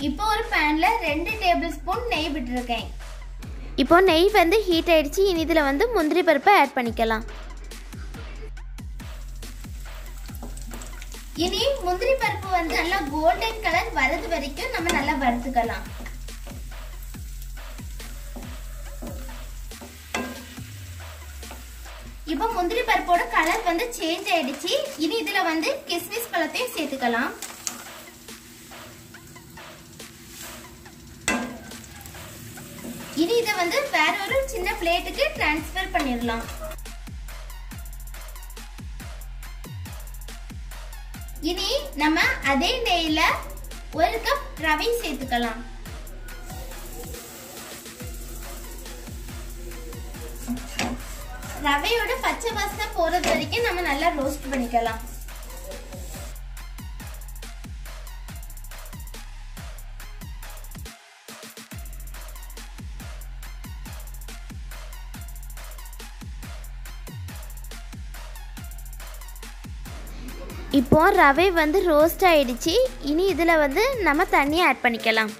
இப்போ ஒரு பேன்ல ரெண்டு டேபிள் ஸ்பூன் நெய் விட்டுருக்கேன் இப்போ நெய் வந்து ஹீட் ஆயிடுச்சு இனி இதில் வந்து முந்திரி பருப்பை ஆட் பண்ணிக்கலாம் இனி முந்திரி பருப்பு வந்து நல்லா கோல்டன் கலர் வரது வரைக்கும் நம்ம நல்லா வறுத்துக்கலாம் இப்போ முந்திரி பருப்போட கலர் வந்து சேஞ்ச் ஆயிடுச்சு இனி இதுல வந்து கிஸ்மிஸ் பழத்தையும் சேர்த்துக்கலாம் இனி இதை வந்து வேற ஒரு சின்ன பிளேட்டுக்கு டிரான்ஸ்ஃபர் பண்ணிடலாம் இனி நம்ம அதே நெய்ல ஒரு கப் ரவை சேர்த்துக்கலாம் ரவையோட பச்சை வாசனை போறது வரைக்கும் நம்ம நல்லா ரோஸ்ட் பண்ணிக்கலாம் இப்போ ரவை வந்து ரோஸ்ட் ஆயிடுச்சு இனி இதில் வந்து நம்ம தண்ணியை ஆட் பண்ணிக்கலாம்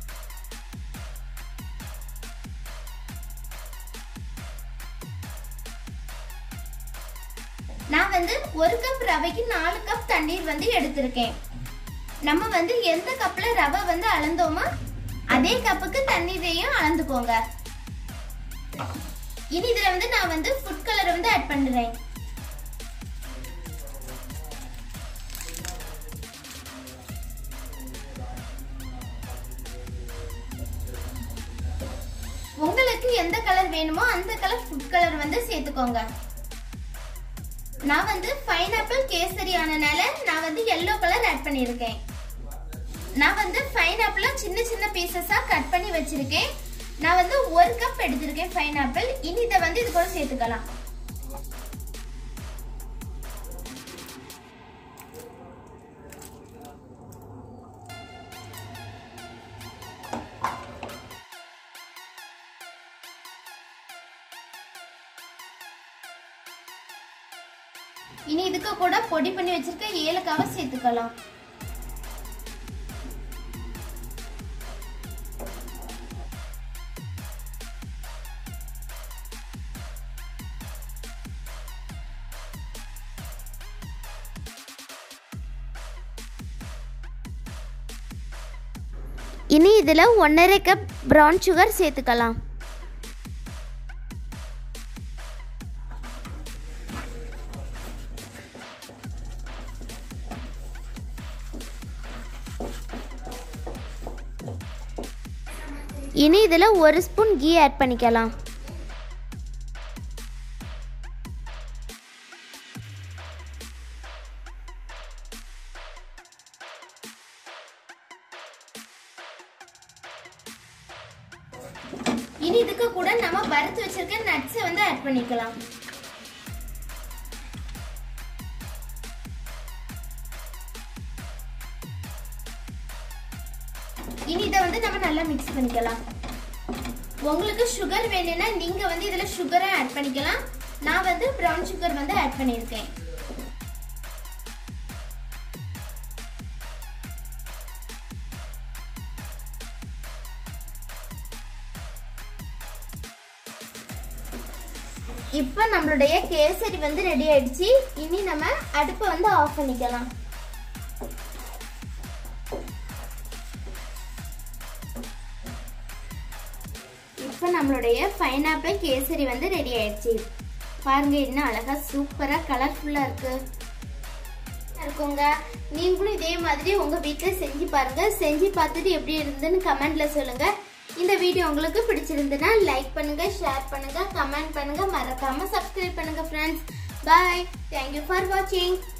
நான் வந்து ஒரு கப் ரவைக்கு நாலு கப் தண்ணீர் வந்து எடுத்திருக்கேன் நம்ம வந்து எந்த கப்ல ரவை வந்து அளந்தோமோ அதே கப்புக்கு தண்ணீரையும் அளந்துக்கோங்க இனி இதுல வந்து நான் வந்து ஃபுட் கலர் வந்து ஆட் பண்றேன் உங்களுக்கு எந்த கலர் வேணுமோ அந்த கலர் ஃபுட் கலர் வந்து சேர்த்துக்கோங்க நான் வந்து பைனாப்பிள் கேசரி ஆனனால நான் வந்து எல்லோ கலர் ஆட் பண்ணியிருக்கேன் நான் வந்து பைனாப்பிள சின்ன சின்ன பீசஸா கட் பண்ணி வச்சிருக்கேன் நான் வந்து ஒரு கப் எடுத்திருக்கேன் பைனாப்பிள் இனி இதை வந்து இது கூட சேர்த்துக்கலாம் இனி இதுக்கு கூட பொடி பண்ணி வச்சிருக்க ஏலக்காவை சேர்த்துக்கலாம் இனி இதில் ஒன்றரை கப் ப்ரௌன் சுகர் சேர்த்துக்கலாம் இனி இதில் ஒரு ஸ்பூன் கீ ஆட் பண்ணிக்கலாம் இனி இதுக்கு கூட நம்ம வறுத்து வச்சிருக்க நட்ஸை வந்து ஆட் பண்ணிக்கலாம் இனி இதை வந்து நம்ம நல்லா மிக்ஸ் பண்ணிக்கலாம் உங்களுக்கு சுகர் வேணும்னா நீங்க வந்து இதுல சுகரை ஆட் பண்ணிக்கலாம் நான் வந்து ப்ரௌன் சுகர் வந்து ஆட் பண்ணியிருக்கேன் இப்போ நம்மளுடைய கேசரி வந்து ரெடி ஆயிடுச்சு இனி நம்ம அடுப்பை வந்து ஆஃப் பண்ணிக்கலாம் இப்போ நம்மளுடைய பைனாப்பிள் கேசரி வந்து ரெடி ஆயிடுச்சு பாருங்க என்ன அழகா சூப்பரா கலர்ஃபுல்லா இருக்கு இருக்குங்க நீங்களும் இதே மாதிரி உங்க வீட்ல செஞ்சு பாருங்க செஞ்சு பார்த்துட்டு எப்படி இருந்துன்னு கமெண்ட்ல சொல்லுங்க இந்த வீடியோ உங்களுக்கு பிடிச்சிருந்துன்னா லைக் பண்ணுங்க ஷேர் பண்ணுங்க கமெண்ட் பண்ணுங்க மறக்காம சப்ஸ்கிரைப் பண்ணுங்க ஃப்ரெண்ட்ஸ் பாய் தேங்க்யூ ஃபார் வாட்சிங்